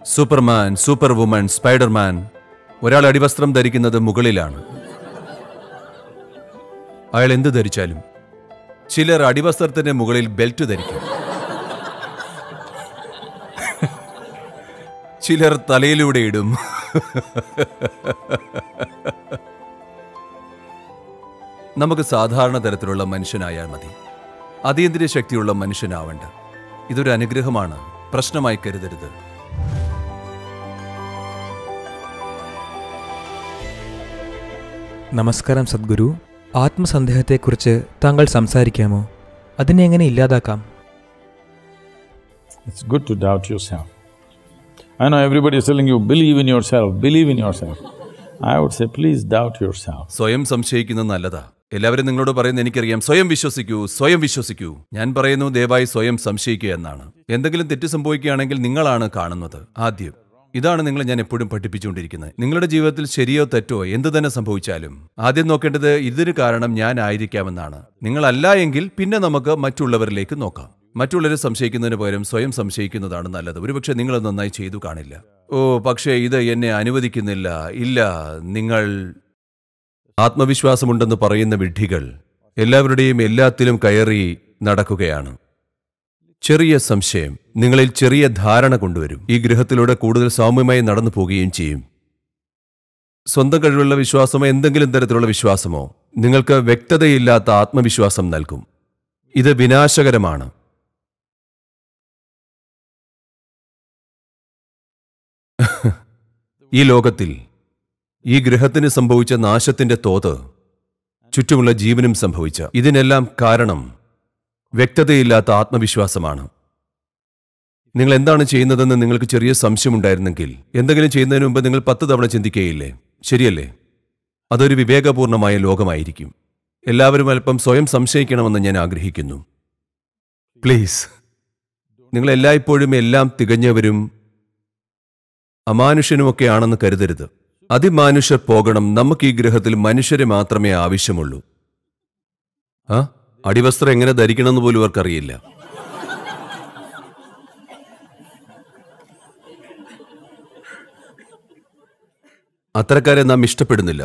Superman super woman Spiderman ഒരാൾ അടിവസ്ത്രം ധരിക്കുന്നത് മുകളിലാണ് അയാൾ എന്ത് ധരിച്ചാലും ചിലർ അടിവസ്ത്രത്തിന്റെ മുകളിൽ ബെൽറ്റ് ധരിക്കും ചിലർ തലയിലൂടെ ഇടും നമുക്ക് സാധാരണ തരത്തിലുള്ള മനുഷ്യനായാൽ മതി അതീന്ദ്രിയ ശക്തിയുള്ള മനുഷ്യനാവണ്ട ഇതൊരു അനുഗ്രഹമാണ് പ്രശ്നമായി കരുതരുത് നമസ്കാരം സദ്ഗുരു ആത്മസന്ദേഹത്തെക്കുറിച്ച് താങ്കൾ സംസാരിക്കാമോ അതിനെ എങ്ങനെ ഇല്ലാതാക്കാം It's good to doubt yourself. I know everybody is telling you, believe in yourself, believe in yourself. I would say, please doubt yourself. സ്വയം സംശയിക്കുന്നത് നല്ലതാ എല്ലാവരും നിങ്ങളോട് പറയുന്നത് എനിക്കറിയാം സ്വയം വിശ്വസിക്കൂ സ്വയം വിശ്വസിക്കൂ ഞാൻ പറയുന്നു ദയവായി സ്വയം സംശയിക്കുക എന്നാണ് എന്തെങ്കിലും തെറ്റ് സംഭവിക്കുകയാണെങ്കിൽ നിങ്ങളാണ് കാണുന്നത് ആദ്യം ഇതാണ് നിങ്ങളെ ഞാൻ എപ്പോഴും പഠിപ്പിച്ചുകൊണ്ടിരിക്കുന്നത് നിങ്ങളുടെ ജീവിതത്തിൽ ശരിയോ തെറ്റോ എന്ത് തന്നെ സംഭവിച്ചാലും ആദ്യം നോക്കേണ്ടത് ഇതിന് കാരണം ഞാൻ ആയിരിക്കാമെന്നാണ് നിങ്ങളല്ല എങ്കിൽ പിന്നെ നമുക്ക് മറ്റുള്ളവരിലേക്ക് നോക്കാം മറ്റുള്ളവരെ സംശയിക്കുന്നതിന് പകരം സ്വയം സംശയിക്കുന്നതാണ് നല്ലത് ഒരുപക്ഷെ നിങ്ങൾ അത് നന്നായി ചെയ്തു കാണില്ല ഓ പക്ഷേ ഇത് എന്നെ അനുവദിക്കുന്നില്ല ഇല്ല നിങ്ങൾ ആത്മവിശ്വാസമുണ്ടെന്ന് പറയുന്ന വിഡ്ഢികൾ എല്ലാവരുടെയും എല്ലാത്തിലും കയറി നടക്കുകയാണ് ചെറിയ സംശയം നിങ്ങളിൽ ചെറിയ ധാരണ കൊണ്ടുവരും ഈ ഗ്രഹത്തിലൂടെ കൂടുതൽ സൗമ്യമായി നടന്നു പോവുകയും ചെയ്യും സ്വന്തം കഴിവുള്ള വിശ്വാസമോ എന്തെങ്കിലും തരത്തിലുള്ള വിശ്വാസമോ നിങ്ങൾക്ക് വ്യക്തതയില്ലാത്ത ആത്മവിശ്വാസം നൽകും ഇത് വിനാശകരമാണ് ഈ ലോകത്തിൽ ഈ ഗ്രഹത്തിന് സംഭവിച്ച നാശത്തിന്റെ തോത് ചുറ്റുമുള്ള ജീവനും സംഭവിച്ച ഇതിനെല്ലാം കാരണം വ്യക്തതയില്ലാത്ത ആത്മവിശ്വാസമാണ് നിങ്ങൾ എന്താണ് ചെയ്യുന്നതെന്ന് നിങ്ങൾക്ക് ചെറിയ സംശയമുണ്ടായിരുന്നെങ്കിൽ എന്തെങ്കിലും ചെയ്യുന്നതിന് മുമ്പ് നിങ്ങൾ പത്ത് തവണ ചിന്തിക്കുകയില്ലേ ശരിയല്ലേ അതൊരു വിവേകപൂർണമായ ലോകമായിരിക്കും എല്ലാവരും അല്പം സ്വയം സംശയിക്കണമെന്ന് ഞാൻ ആഗ്രഹിക്കുന്നു പ്ലീസ് നിങ്ങൾ എല്ലായ്പ്പോഴും എല്ലാം തികഞ്ഞവരും അമാനുഷ്യനുമൊക്കെ ആണെന്ന് കരുതരുത് അതിമാനുഷ്യർ പോകണം നമുക്ക് ഈ ഗ്രഹത്തിൽ മനുഷ്യരെ മാത്രമേ ആവശ്യമുള്ളൂ ആ അടിവസ്ത്രം എങ്ങനെ ധരിക്കണമെന്ന് പോലും അവർക്കറിയില്ല അത്തരക്കാരെ നാം ഇഷ്ടപ്പെടുന്നില്ല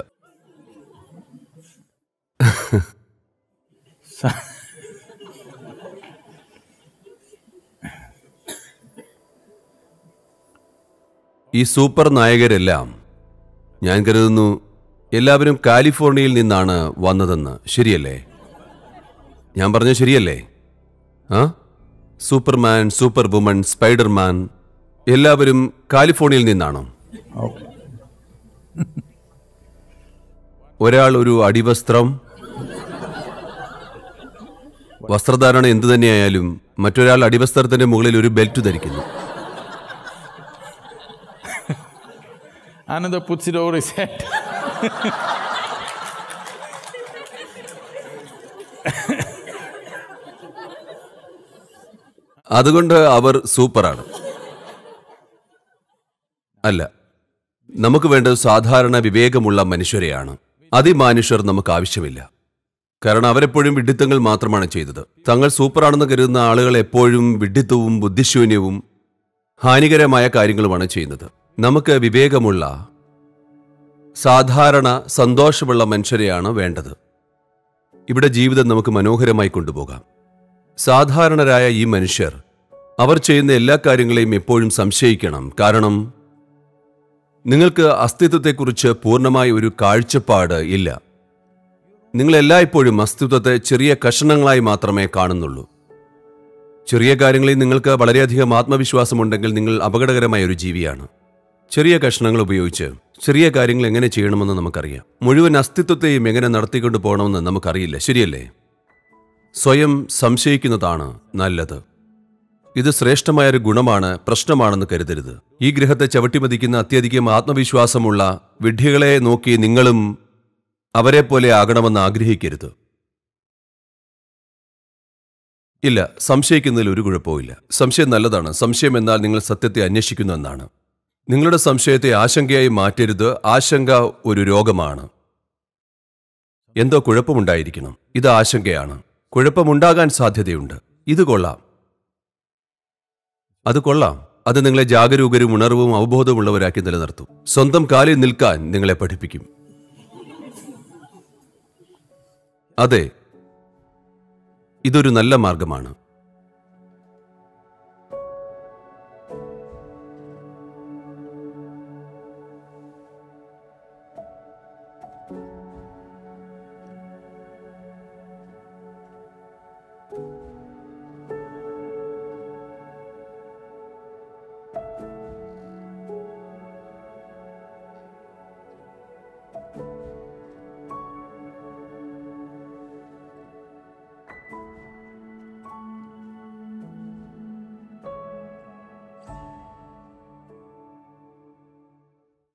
ഈ സൂപ്പർ നായകരെല്ലാം ഞാൻ കരുതുന്നു എല്ലാവരും കാലിഫോർണിയയിൽ നിന്നാണ് വന്നതെന്ന് ശരിയല്ലേ ഞാൻ പറഞ്ഞ ശരിയല്ലേ ആ സൂപ്പർമാൻ സൂപ്പർ വുമൺ സ്പൈഡർമാൻ എല്ലാവരും കാലിഫോർണിയയിൽ നിന്നാണോ Okay. ഒരാൾ ഒരു അടിവസ്ത്രം വസ്ത്രധാരണ എന്തു തന്നെയായാലും മറ്റൊരാൾ അടിവസ്ത്രത്തിന്റെ മുകളിൽ ഒരു ബെൽറ്റ് ധരിക്കുന്നു Another puts it over his head. അതുകൊണ്ട് അവർ സൂപ്പറാണ് അല്ല നമുക്ക് വേണ്ടത് സാധാരണ വിവേകമുള്ള മനുഷ്യരെയാണ് അതിമാനുഷ്യർ നമുക്ക് ആവശ്യമില്ല കാരണം അവരെപ്പോഴും വിഡ്ഢിത്തങ്ങൾ മാത്രമാണ് ചെയ്തത് തങ്ങൾ സൂപ്പറാണെന്ന് കരുതുന്ന ആളുകൾ എപ്പോഴും വിഡ്ഢിത്തവും ബുദ്ധിശൂന്യവും ഹാനികരമായ കാര്യങ്ങളുമാണ് ചെയ്യുന്നത് നമുക്ക് വിവേകമുള്ള സാധാരണ സന്തോഷമുള്ള മനുഷ്യരെയാണ് വേണ്ടത് ഇവിടെ ജീവിതം നമുക്ക് മനോഹരമായി കൊണ്ടുപോകാം സാധാരണരായ ഈ മനുഷ്യർ അവർ ചെയ്യുന്ന എല്ലാ കാര്യങ്ങളെയും എപ്പോഴും സംശയിക്കണം കാരണം നിങ്ങൾക്ക് അസ്തിത്വത്തെക്കുറിച്ച് പൂർണ്ണമായ ഒരു കാഴ്ചപ്പാട് ഇല്ല നിങ്ങൾ എല്ലായ്പ്പോഴും അസ്തിത്വത്തെ ചെറിയ കഷണങ്ങളായി മാത്രമേ കാണുന്നുള്ളൂ ചെറിയ കാര്യങ്ങളിൽ നിങ്ങൾക്ക് വളരെയധികം ആത്മവിശ്വാസമുണ്ടെങ്കിൽ നിങ്ങൾ അപകടകരമായ ഒരു ജീവിയാണ് ചെറിയ കഷ്ണങ്ങൾ ഉപയോഗിച്ച് ചെറിയ കാര്യങ്ങൾ എങ്ങനെ ചെയ്യണമെന്ന് നമുക്കറിയാം മുഴുവൻ അസ്തിത്വത്തെയും എങ്ങനെ നടത്തിക്കൊണ്ടു പോകണമെന്ന് നമുക്കറിയില്ല ശരിയല്ലേ സ്വയം സംശയിക്കുന്നതാണ് നല്ലത് ഇത് ശ്രേഷ്ഠമായ ഒരു ഗുണമാണ് പ്രശ്നമാണെന്ന് കരുതരുത് ഈ ഗ്രഹത്തെ ചവിട്ടിമതിക്കുന്ന അത്യധികം ആത്മവിശ്വാസമുള്ള വിഡ്ഢികളെ നോക്കി നിങ്ങളും അവരെ പോലെ ആകണമെന്ന് ആഗ്രഹിക്കരുത് ഇല്ല സംശയിക്കുന്നതിൽ ഒരു കുഴപ്പവുമില്ല സംശയം നല്ലതാണ് സംശയം എന്നാൽ നിങ്ങൾ സത്യത്തെ അന്വേഷിക്കുന്നു എന്നാണ് നിങ്ങളുടെ സംശയത്തെ ആശങ്കയായി മാറ്റരുത് ആശങ്ക ഒരു രോഗമാണ് എന്തോ കുഴപ്പമുണ്ടായിരിക്കണം ഇത് ആശങ്കയാണ് കുഴപ്പമുണ്ടാകാൻ സാധ്യതയുണ്ട് ഇത് കൊള്ളാം അത് കൊള്ളാം അത് നിങ്ങളെ ജാഗരൂകരും ഉണർവും അവബോധമുള്ളവരാക്കി നിലനിർത്തും സ്വന്തം കാലിൽ നിൽക്കാൻ നിങ്ങളെ പഠിപ്പിക്കും അതെ ഇതൊരു നല്ല മാർഗമാണ്